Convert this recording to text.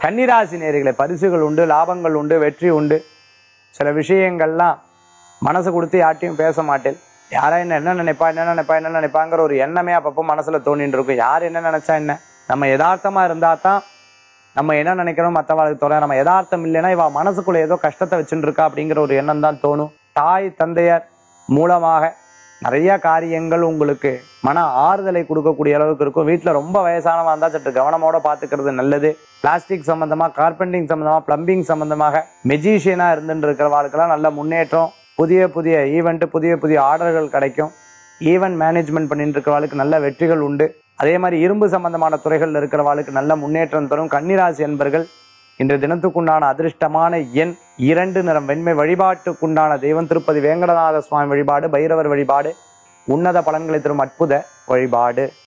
கன்னிராசி நேர்களை பரிசுகள் உண்டு லாபங்கள் உண்டு வெற்றி உண்டு சில விஷயங்கள்லாம் மனசு கொடுத்து யார்ட்டையும் பேச மாட்டேன் யாரா என்ன என்ன நினைப்பா என்ன நினைப்பா என்ன நினைப்பாங்கிற ஒரு எண்ணமே அப்பப்போ மனசுல தோணிட்டு இருக்கும் யார் என்ன நினைச்சா என்ன நம்ம யதார்த்தமா இருந்தா தான் நம்ம என்ன நினைக்கிறோம் மற்றவர்களுக்கு தோணும் நம்ம யதார்த்தம் இல்லைன்னா இவ மனசுக்குள்ள ஏதோ கஷ்டத்தை வச்சுட்டு இருக்கா அப்படிங்கிற ஒரு எண்ணம் தான் தோணும் தாய் தந்தையர் மூலமாக நிறைய காரியங்கள் உங்களுக்கு மன ஆறுதலை கொடுக்கக்கூடிய அளவுக்கு இருக்கும் வீட்டில் ரொம்ப வயசானவா இருந்தால் சற்று கவனமோட பார்த்துக்கிறது நல்லது பிளாஸ்டிக் சம்பந்தமா கார்பெண்டிங் சம்பந்தமா பிளம்பிங் சம்பந்தமாக மெஜிஷியனா இருந்துட்டு இருக்கிறவாளுக்கெல்லாம் நல்ல முன்னேற்றம் புதிய புதிய ஈவெண்ட் புதிய புதிய ஆர்டர்கள் கிடைக்கும் ஈவெண்ட் மேனேஜ்மெண்ட் பண்ணிட்டு இருக்கிறவாளுக்கு நல்ல வெற்றிகள் உண்டு அதே மாதிரி இரும்பு சம்பந்தமான துறைகளில் இருக்கிறவாளுக்கு நல்ல முன்னேற்றம் தரும் கன்னிராசி என்பர்கள் இன்று தினத்துக்குண்டான அதிர்ஷ்டமான எண் இரண்டு நிறம் வெண்மை வழிபாட்டுக்குண்டான தெய்வம் திருப்பதி வேங்கடநாத சுவாமி வழிபாடு பைரவர் வழிபாடு உன்னத பலன்களை தரும் அற்புத வழிபாடு